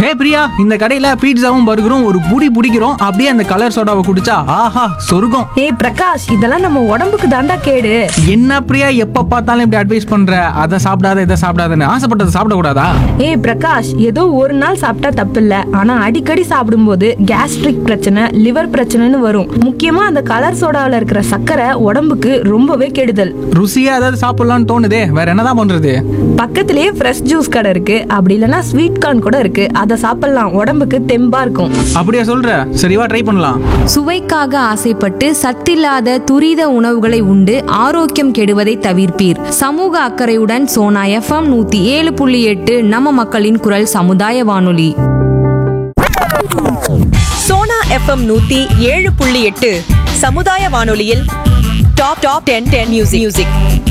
ஏ பிரியா இந்த கடையில பீட்சாவும் பர்கரும் ஒரு புடி பிடிக்கிறோம் அப்படியே அந்த கலர் சோடாவை குடிச்சா ஆஹா சொர்க்கம் ஏய் பிரகாஷ் இதெல்லாம் நம்ம உடம்புக்கு தாண்டா கேடு என்ன பிரியா எப்ப பார்த்தாலும் இப்படி அட்வைஸ் பண்ற அதை சாப்பிடாத இதை சாப்பிடாதன்னு ஆசைப்பட்டதை சாப்பிடக்கூடாதா ஏய் பிரகாஷ் ஏதோ ஒரு நாள் சாப்பிட்டா தப்பில்ல ஆனா அடிக்கடி சாப்பிடும்போது கேஸ்ட்ரிக் பிரச்சனை லிவர் பிரச்சனைன்னு வரும் முக்கியமா அந்த கலர் சோடாவில் இருக்கிற சர்க்கரை உடம்புக்கு ரொம்பவே கெடுதல் ருசியா ஏதாவது சாப்பிடலாம்னு தோணுதே வேற என்னதான் பண்றது பக்கத்திலேயே ஃப்ரெஷ் ஜூஸ் கடை இருக்கு அப்படி இல்லைன்னா ஸ்வீட் கார்ன் கூட இருக்கு அதை சாப்பிடலாம் உடம்புக்கு தெம்பா இருக்கும் அப்படியா சொல்ற சரிவா ட்ரை பண்ணலாம் சுவைக்காக ஆசைப்பட்டு சத்தில்லாத துரித உணவுகளை உண்டு ஆரோக்கியம் கெடுவதை தவிர்ப்பீர் சமூக அக்கறையுடன் சோனா எஃப்எம் நூத்தி ஏழு புள்ளி எட்டு நம்ம மக்களின் குரல் சமுதாய வானொலி சோனா எஃப்எம் நூத்தி ஏழு புள்ளி எட்டு சமுதாய வானொலியில் top top ten ten music music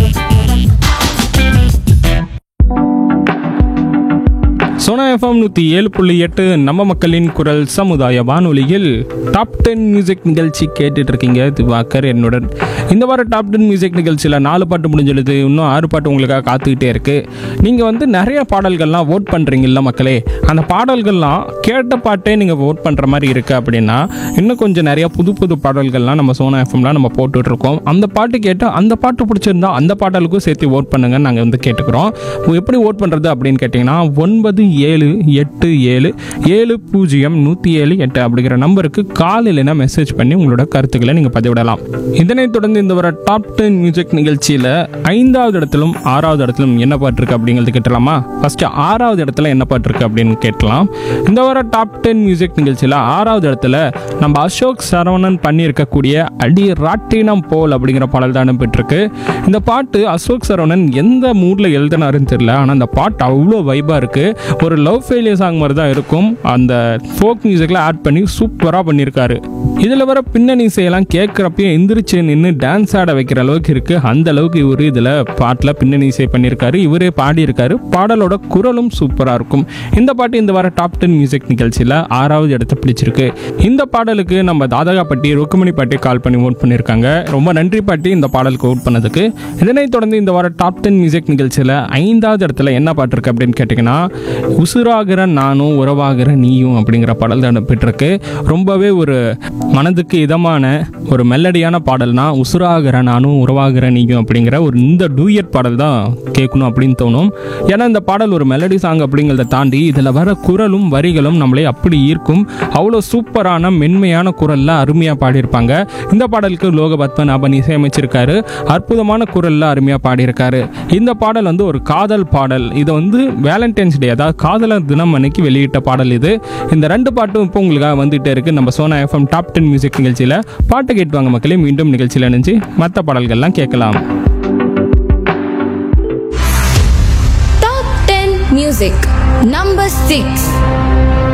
Sona FM நூற்றி ஏழு புள்ளி எட்டு நம்ம மக்களின் குரல் சமுதாய வானொலியில் டாப் டென் மியூசிக் நிகழ்ச்சி கேட்டுட்டு இருக்கீங்க திவாகர் என்னுடன் இந்த வாரம் டாப் டென் மியூசிக் நிகழ்ச்சியில் நாலு பாட்டு முடிஞ்சிடுது இன்னும் ஆறு பாட்டு உங்களுக்காக காத்துக்கிட்டே இருக்கு நீங்கள் வந்து நிறைய பாடல்கள்லாம் ஓட் பண்ணுறீங்கல்ல மக்களே அந்த பாடல்கள்லாம் கேட்ட பாட்டே நீங்கள் ஓட் பண்ணுற மாதிரி இருக்கு அப்படின்னா இன்னும் கொஞ்சம் நிறைய புது புது பாடல்கள்லாம் நம்ம சோனா எஃப்எம்லாம் நம்ம போட்டுட்டு இருக்கோம் அந்த பாட்டு கேட்டு அந்த பாட்டு பிடிச்சிருந்தா அந்த பாடலுக்கும் சேர்த்து ஓட் பண்ணுங்க நாங்கள் வந்து கேட்டுக்கிறோம் எப்படி ஓட் பண்ணுறது அப்படின்னு கேட்டிங்கன்னா ஒன்பது ஏழு எட்டு ஏழு ஏழு பூஜ்ஜியம் நூற்றி ஏழு எட்டு அப்படிங்கிற நம்பருக்கு கால் இல்லைன்னா மெசேஜ் பண்ணி உங்களோட கருத்துக்களை நீங்கள் பதிவிடலாம் இதனைத் தொடர்ந்து இந்த வர டாப் டென் மியூசிக் நிகழ்ச்சியில் ஐந்தாவது இடத்திலும் ஆறாவது இடத்திலும் என்ன பாட்டு இருக்கு அப்படிங்கிறது கேட்டலாமா ஃபர்ஸ்ட் ஆறாவது இடத்துல என்ன பாட்டு இருக்கு அப்படின்னு கேட்கலாம் இந்த வர டாப் டென் மியூசிக் நிகழ்ச்சியில் ஆறாவது இடத்துல நம்ம அசோக் சரவணன் பண்ணியிருக்கக்கூடிய அடி ராட்டினம் போல் அப்படிங்கிற பாடல் தான் பெற்றிருக்கு இந்த பாட்டு அசோக் சரவணன் எந்த மூடில் எழுதினாருன்னு தெரியல ஆனால் அந்த பாட்டு அவ்வளோ வைபாக இருக்குது ஒரு லவ் ஃபெயிலியர் சாங் மாதிரி தான் இருக்கும் அந்த ஃபோக் மியூசிக்கில் ஆட் பண்ணி சூப்பராக பண்ணியிருக்காரு இதில் வர பின்னணி இசையெல்லாம் கேட்குறப்பயே எந்திரிச்சு நின்று டான்ஸ் ஆட வைக்கிற அளவுக்கு இருக்குது அந்த அளவுக்கு இவர் இதில் பாட்டில் பின்னணி இசை பண்ணியிருக்காரு இவரே பாடியிருக்காரு பாடலோட குரலும் சூப்பராக இருக்கும் இந்த பாட்டு இந்த வார டாப் டென் மியூசிக் நிகழ்ச்சியில் ஆறாவது இடத்த பிடிச்சிருக்கு இந்த பாடலுக்கு நம்ம தாதகா பாட்டி ருக்குமணி பாட்டி கால் பண்ணி ஓட் பண்ணியிருக்காங்க ரொம்ப நன்றி பாட்டி இந்த பாடலுக்கு ஓட் பண்ணதுக்கு இதனைத் தொடர்ந்து இந்த வார டாப் டென் மியூசிக் நிகழ்ச்சியில் ஐந்தாவது இடத்துல என்ன பாட்டு இருக்கு அப்படின்னு கேட்டிங்கன்னா உசுராகிற நானும் உறவாகிற நீயும் அப்படிங்கிற பாடல் தான் பெற்றிருக்கு ரொம்பவே ஒரு மனதுக்கு இதமான ஒரு மெலடியான பாடல்னா உசுராகிற நானும் உறவாகிற நீயும் அப்படிங்கிற ஒரு இந்த டூயட் பாடல் தான் கேட்கணும் அப்படின்னு தோணும் ஏன்னா இந்த பாடல் ஒரு மெலடி சாங் அப்படிங்கிறத தாண்டி இதில் வர குரலும் வரிகளும் நம்மளை அப்படி ஈர்க்கும் அவ்வளோ சூப்பரான மென்மையான குரலில் அருமையாக பாடியிருப்பாங்க இந்த பாடலுக்கு லோக பத்மநாபன் இசையமைச்சிருக்காரு அற்புதமான குரலில் அருமையாக பாடியிருக்காரு இந்த பாடல் வந்து ஒரு காதல் பாடல் இது வந்து வேலண்டைன்ஸ் டே அதாவது காதலர் தினம் அன்னைக்கு வெளியிட்ட பாடல் இது இந்த ரெண்டு பாட்டும் இப்போ உங்களுக்காக வந்துட்டே இருக்கு நம்ம Sona FM top ten music நிகழ்ச்சியில் பாட்டு கேட்டுவாங்க மக்களே மீண்டும் நிகழ்ச்சியில் நினைச்சு மற்ற பாடல்கள்லாம் கேட்கலாம் top ten music number six